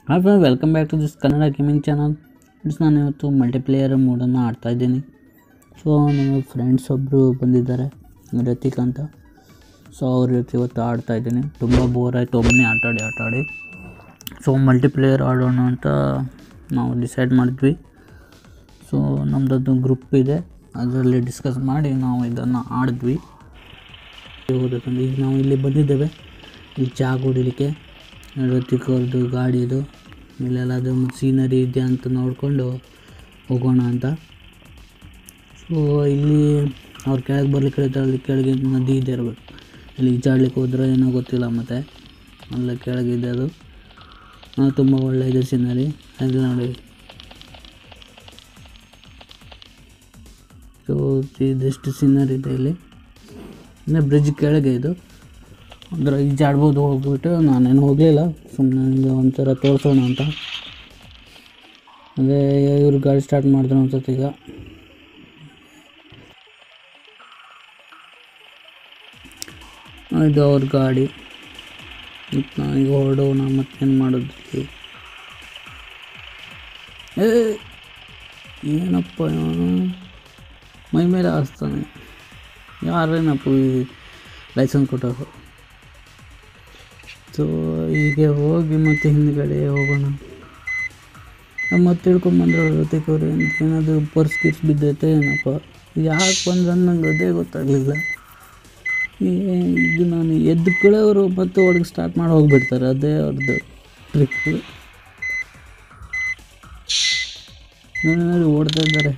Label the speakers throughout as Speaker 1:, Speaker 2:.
Speaker 1: Hi friend welcome back to this Kannada gaming channel friends ನಾನು ಇವತ್ತು multiplier ಮೂಡನ್ನು ಆಡ್ತಾ ಇದ್ದೀನಿ ಸೊ ನನ್ನ ಫ್ರೆಂಡ್ಸ್ ಒಬ್ಬರು ಬಂದಿದ್ದಾರೆ ರತಿಕ್ ಅಂತ ಸೊ ಅವ್ರ ಜೊತೆ ಇವತ್ತು ಆಡ್ತಾ ಇದ್ದೀನಿ ತುಂಬ ಬೋರ್ ಆಯಿತು ಒಬ್ಬನೇ ಆಟಾಡಿ ಆಟಾಡಿ ಸೊ ಮಲ್ಟಿಪ್ಲೇಯರ್ ಆಡೋಣ ಅಂತ ನಾವು ಡಿಸೈಡ್ ಮಾಡಿದ್ವಿ ಸೊ ನಮ್ಮದೊಂದು ಗ್ರೂಪ್ ಇದೆ ಅದರಲ್ಲಿ ಡಿಸ್ಕಸ್ ಮಾಡಿ ನಾವು ಇದನ್ನು ಆಡಿದ್ವಿ ಹೋದಕ್ಕಂದ್ರೆ ಈಗ ನಾವು ಇಲ್ಲಿ ಬಂದಿದ್ದೇವೆ ಇಲ್ಲಿ ಚಹಾ ಕುಡಿಲಿಕ್ಕೆ ರತಿಕ್ ಅವ್ರದ್ದು ಗಾಡಿ ಇದು ಇಲ್ಲೆಲ್ಲದು ಸೀನರಿ ಇದೆ ಅಂತ ನೋಡಿಕೊಂಡು ಹೋಗೋಣ ಅಂತ ಸೊ ಇಲ್ಲಿ ಅವ್ರು ಕೆಳಗೆ ಬರ್ಲಿಕ್ಕೆ ಹೇಳ್ತಾರೆ ಅಲ್ಲಿ ಕೆಳಗೆ ನದಿ ಇದೆ ಇರಬೇಕು ಇಲ್ಲಿ ಈಜಾಡ್ಲಿಕ್ಕೆ ಹೋದ್ರೆ ಏನೋ ಗೊತ್ತಿಲ್ಲ ಮತ್ತು ಅಲ್ಲ ಕೆಳಗಿದೆ ಅದು ಆ, ತುಂಬ ಒಳ್ಳೆ ಇದೆ ಸೀನರಿ ಅಲ್ಲಿ ನೋಡಿ ಸೊ ಇದಿಷ್ಟು ಸೀನರಿ ಇದೆ ಇಲ್ಲಿ ಅಂದರೆ ಬ್ರಿಡ್ಜ್ ಕೆಳಗೆ ಇದು ಅಂದ್ರೆ ಈಜಾಡ್ಬೋದು ಹೋಗ್ಬಿಟ್ಟು ನಾನೇನು ಹೋಗಲಿಲ್ಲ ಸುಮ್ಮನೆ ಹಂಗೆ ಒಂಥರ ತೋರಿಸೋಣ ಅಂತ ಅದೇ ಇವ್ರು ಗಾಡಿ ಸ್ಟಾರ್ಟ್ ಮಾಡಿದ್ರು ಅನ್ಸುತ್ತೆ ಈಗ ಆ, ಇದು ಅವ್ರ ಗಾಡಿ ಮತ್ತು ನಾವೀಗ ಹೊರಡೋಣ ಮತ್ತೇನು ಮಾಡೋದು ಇಲ್ಲಿ? ಏ ಏನಪ್ಪ ಇವನು ಮೈ ಮೇಲೆ ಹಾಸ್ತಾನೆ ಯಾರೇನಪ್ಪ ಈ ಲೈಸೆನ್ಸ್ ಕೊಟ್ಟವರು ಸೊ ಹೀಗೆ ಹೋಗಿ ಮತ್ತೆ ಹಿಂದ್ಗಡೆ ಹೋಗೋಣ ನಾವ್ ಮತ್ತೆ ತಿಳ್ಕೊಂಬಂದ್ರೆ ಜೊತೆಗೆ ಅವ್ರು ಏನಾದರೂ ಪರ್ಸ್ ಗಿರ್ಸ್ ಬಿದ್ದೈತೆ ಏನಪ್ಪ ಯಾಕೆ ಬಂದ್ರೆ ನಂಗೆ ಅದೇ ಗೊತ್ತಾಗಲಿಲ್ಲ ಇದು ನಾನು ಎದ್ದು ಕಳೆಯವರು ಮತ್ತೆ ಒಳಗೆ ಸ್ಟಾರ್ಟ್ ಮಾಡಿ ಹೋಗ್ಬಿಡ್ತಾರೆ ಅದೇ ಅವ್ರದ್ದು ಟ್ರಿಕ್ ನೋಡಿ ನೋಡಿ ಓಡ್ತಾ ಇದ್ದಾರೆ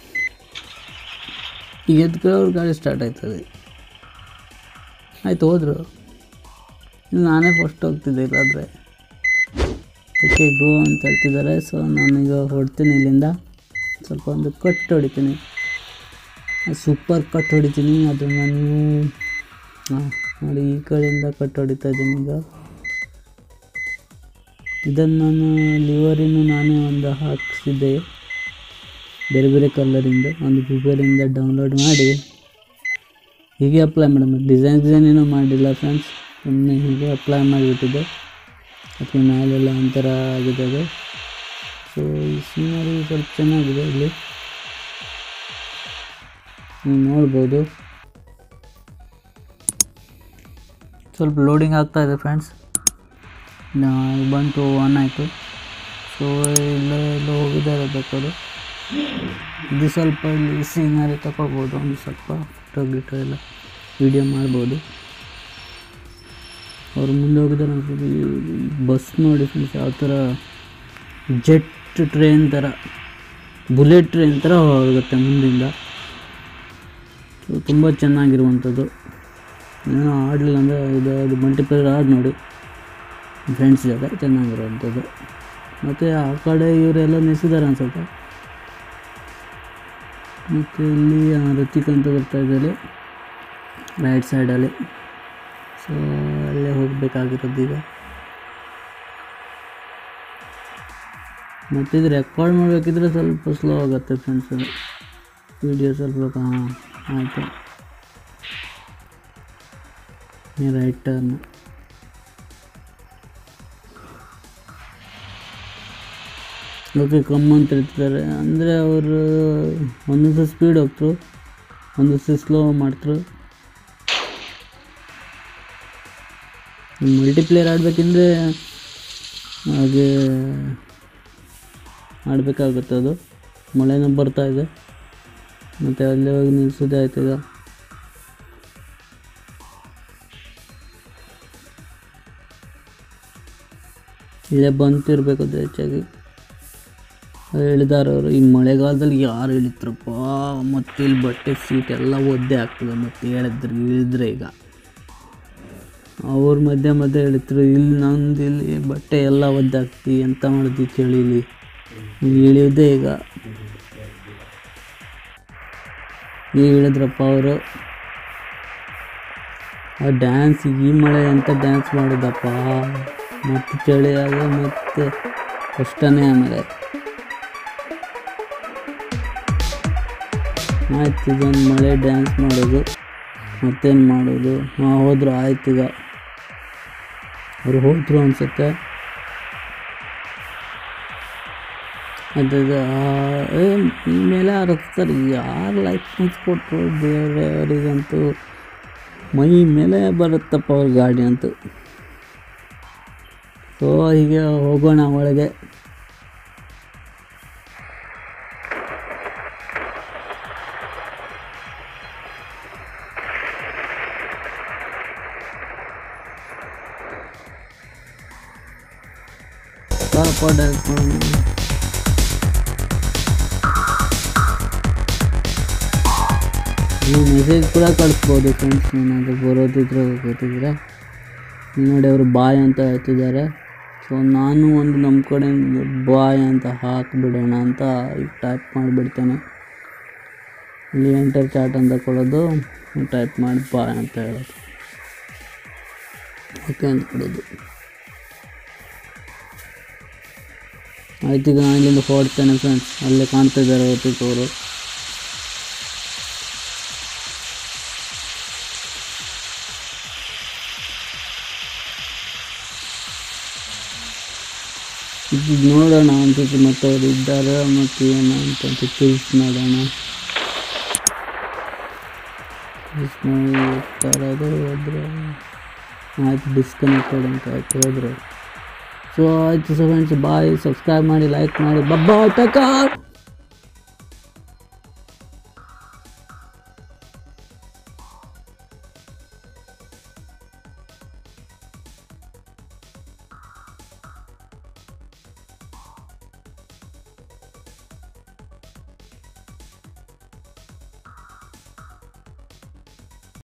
Speaker 1: ಈಗ ಎದ್ದು ಕಳೆಯವ್ರ ಗಾಡಿ ಸ್ಟಾರ್ಟ್ ಆಯ್ತದೆ ಆಯ್ತು ಹೋದರು ಇನ್ನು ನಾನೇ ಫಸ್ಟ್ ಹೋಗ್ತಿದ್ದೆ ಇಲ್ಲಾದರೆ ಓಕೆ ಗೋ ಅಂತ ಹೇಳ್ತಿದ್ದಾರೆ ಸೊ ನಾನೀಗ ಹೊಡ್ತೀನಿ ಇಲ್ಲಿಂದ ಸ್ವಲ್ಪ ಒಂದು ಕಟ್ ಹೊಡಿತೀನಿ ಸೂಪರ್ ಕಟ್ ಹೊಡಿತೀನಿ ಅದನ್ನು ನೀವು ಹಾಂ ನೋಡಿ ಈ ಕಡೆಯಿಂದ ಕಟ್ ಹೊಡಿತಾ ಇದ್ದೀನಿ ಈಗ ಇದನ್ನು ನಾನು ಲಿವರಿನೂ ನಾನೇ ಒಂದು ಹಾಕಿಸಿದ್ದೆ ಬೇರೆ ಬೇರೆ ಕಲರಿಂದ ಒಂದು ಗೂಗಲಿಂದ ಡೌನ್ಲೋಡ್ ಮಾಡಿ ಹೀಗೆ ಅಪ್ಲೈ ಮೇಡಮ್ ಡಿಸೈನ್ ಡಿಸೈನ್ ಏನೂ ಮಾಡಿಲ್ಲ ಫ್ರೆಂಡ್ಸ್ ಸುಮ್ಮನೆ ಹೀಗೆ ಅಪ್ಲೈ ಮಾಡಿಬಿಟ್ಟಿದ್ದೆ ಅದಕ್ಕೆ ಮೇಲೆಲ್ಲ ಒಂಥರ ಆಗಿದೆ ಅದು ಸೊ ಈ ಸೀನರಿ ಸ್ವಲ್ಪ ಚೆನ್ನಾಗಿದೆ ಇಲ್ಲಿ ನೀವು ನೋಡ್ಬೋದು ಸ್ವಲ್ಪ ಲೋಡಿಂಗ್ ಆಗ್ತಾ ಇದೆ ಫ್ರೆಂಡ್ಸ್ ಬಂತು ಆನ್ ಆಯಿತು ಸೊ ಇಲ್ಲ ಎಲ್ಲ ಹೋಗಿದ್ದಾರೆ ಬೇಕಾದ್ರು ಇದು ಸ್ವಲ್ಪ ಇಲ್ಲಿ ಸೀನರಿ ತಗೊಳ್ಬೋದು ಒಂದು ಸ್ವಲ್ಪ ಫೋಟೋ ಗಿಟೋ ಎಲ್ಲ ವಿಡಿಯೋ ಮಾಡ್ಬೋದು ಅವ್ರು ಮುಂದೆ ಹೋಗಿದ್ದಾರೆ ಅನ್ಸುತ್ತೆ. ಈ ಬಸ್ ನೋಡಿ ಫ್ರೆಂಡ್ಸ್ ಯಾವ ಥರ ಜೆಟ್ ಟ್ರೈನ್ ಥರ ಬುಲೆಟ್ ಟ್ರೈನ್ ಥರ ಹೋಗುತ್ತೆ ಮುಂದಿಂದ ಸೊ ತುಂಬ ಚೆನ್ನಾಗಿರುವಂಥದ್ದು ಏನೋ ಆಡಲಿಲ್ಲ ಅಂದರೆ ಇದು ಅದು ಮಲ್ಟಿಪ್ಲೇಯರ್ ಆಡಿ ನೋಡಿ ಫ್ರೆಂಡ್ಸ್ ಜೊತೆ ಚೆನ್ನಾಗಿರುವಂಥದ್ದು ಮತ್ತು ಆ ಕಡೆ ಇವರೆಲ್ಲ ನಿಲ್ಸಿದ್ದಾರೆ ಅನ್ಸುತ್ತೆ ಮತ್ತು ಇಲ್ಲಿ ಆ, ಋತಿಕ್ ಅಂತ ಬರ್ತಾ ಇದ್ದಾರೆ ರೈಟ್ ಸೈಡಲ್ಲಿ ಸೊ ಅಲ್ಲೇ ಹೋಗಬೇಕಾಗಿರೋದು ಈಗ ಮತ್ತು ಇದು ರೆಕಾರ್ಡ್ ಮಾಡಬೇಕಿದ್ರೆ ಸ್ವಲ್ಪ ಸ್ಲೋ ಆಗುತ್ತೆ ಫ್ರೆಂಡ್ಸ್ ವಿಡಿಯೋ ಸ್ವಲ್ಪ ಹಾಂ ಆಯಿತು ರೈಟ್ ಟರ್ನ್ ಓಕೆ ಕಮ್ ಅಂತ ಹೇಳ್ತಿದ್ದಾರೆ ಅಂದರೆ ಅವರು ಒಂದೊಂದು ಸ್ಪೀಡ್ ಹೋಗ್ತರು ಒಂದೊಂದು ಸ್ಲೋ ಮಾಡ್ತರು ಮಲ್ಟಿಪ್ಲೇಯರ್ ಆಡಬೇಕೆಂದ್ರೆ ಹಾಗೆ ಆಡಬೇಕಾಗುತ್ತೆ ಅದು ಮಳೆನೂ ಬರ್ತಾ ಇದೆ ಮತ್ತು ಅಲ್ಲೇ ಹೋಗಿ ನಿಲ್ಸೋದೇ ಆಯ್ತು ಈಗ ಇಲ್ಲೇ ಬಂತಿರ್ಬೇಕು ಅದು ಹೆಚ್ಚಾಗಿ ಹೇಳಿದಾರೆ ಅವರು ಈ ಮಳೆಗಾಲದಲ್ಲಿ ಯಾರು ಇಳಿತ್ರಪ್ಪ ಮತ್ತು ಇಲ್ಲಿ ಬಟ್ಟೆ ಸೀಟ್ ಎಲ್ಲ ಒದ್ದೆ ಆಗ್ತದೆ ಮತ್ತು ಹೇಳಿದ್ರೆ ಇಳಿದ್ರೆ ಈಗ ಅವ್ರ ಮಧ್ಯೆ ಮಧ್ಯೆ ಹೇಳಿದ್ರು ಇಲ್ಲಿ ನಂದು ಇಲ್ಲಿ ಬಟ್ಟೆ ಎಲ್ಲ ಒದ್ದಾಗ್ತಿ ಎಂತ ಮಾಡಿದ್ವಿ ಚಳಿಲಿ ಇಳಿಯೋದೇ ಈಗ ಈಗ ಇಳಿದ್ರಪ್ಪ ಅವರು ಆ ಡ್ಯಾನ್ಸ್ ಈ ಮಳೆ ಅಂತ ಡ್ಯಾನ್ಸ್ ಮಾಡಿದಪ್ಪ ಮತ್ತು ಚಳಿಯಾಗ ಮತ್ತೆ ಕಷ್ಟನೇ ಆಮೇಲೆ ಆಯ್ತು ಇದೊಂದು ಮಳೆ ಡ್ಯಾನ್ಸ್ ಮಾಡೋದು ಮತ್ತೇನು ಮಾಡೋದು ಹಾಂ ಹೋದ್ರು ಆಯ್ತು ಈಗ ಅವ್ರು ಹೋದ್ರು ಅನ್ಸುತ್ತೆ ಅದು ಈ ಮೇಲೆ ಹರಸ್ತಾರೆ ಯಾರು ಲೈಕ್ ಕೊಟ್ಟರು ಬೇರೆಯವರಿಗಂತೂ ಮೈ ಮೇಲೆ ಬರುತ್ತಪ್ಪ ಅವ್ರ ಗಾಡಿ ಅಂತೂ ಸೊ ಹೀಗೆ ಹೋಗೋಣ ಒಳಗೆ ಕಾಪಾಡ ನೀವು ಮೆಸೇಜ್ ಕೂಡ ಕಳಿಸ್ಬೋದು ಫ್ರೆಂಡ್ಸ್ ಏನಾದರೂ ಬರೋದಿದ್ರೆ ಗೊತ್ತಿದ್ರೆ ನೋಡಿ ಅವರು ಬಾಯ್ ಅಂತ ಹೇಳ್ತಿದ್ದಾರೆ ಸೊ ನಾನು ಒಂದು ನಮ್ಮ ಕಡೆ ಬಾಯ್ ಅಂತ ಹಾಕಿಬಿಡೋಣ ಅಂತ ಈಗ ಟೈಪ್ ಮಾಡಿಬಿಡ್ತೇನೆ ಇಲ್ಲಿ ಎಂಟರ್ ಚಾಟ್ ಅಂತ ಕೊಡೋದು ಟೈಪ್ ಮಾಡಿ ಬಾಯ್ ಅಂತ ಹೇಳೋದು ಓಕೆ ಅಂತ ಕೊಡೋದು ಆಯ್ತು ಈಗ ನಾನು ಇಲ್ಲಿಂದ ಹೊರಡ್ತೇನೆ ಫ್ರೆಂಡ್ಸ್ ಅಲ್ಲೇ ಕಾಣ್ತಾ ಇದ್ದಾರೆ ಹೊತ್ತಿಗೆ ಅವರು ಇದು ನೋಡೋಣ ಅನ್ಸುತ್ತೆ ಮತ್ತೆ ಅವ್ರು ಇದ್ದಾರೆ ಮತ್ತು ಏನು ಅಂತ ತಿಳಿಸ್ ಮಾಡೋಣ ತಿಳಿಸ್ ಮಾಡಿ ಹೋಗ್ತಾರದು ಹೋದ್ರೆ ಆಯ್ತು ಡಿಸ್ಕನೆಕ್ಟೆಡ್ ಅಂತ ಆಯ್ತು ಹೋದ್ರು ಸೊ ಆಯಿತು ಸೊ ಫ್ರೆಂಡ್ಸ್ ಬಾಯ್ ಸಬ್ಸ್ಕ್ರೈಬ್ ಮಾಡಿ ಲೈಕ್ ಮಾಡಿ ಬಬ್ಬಾ ಟಕ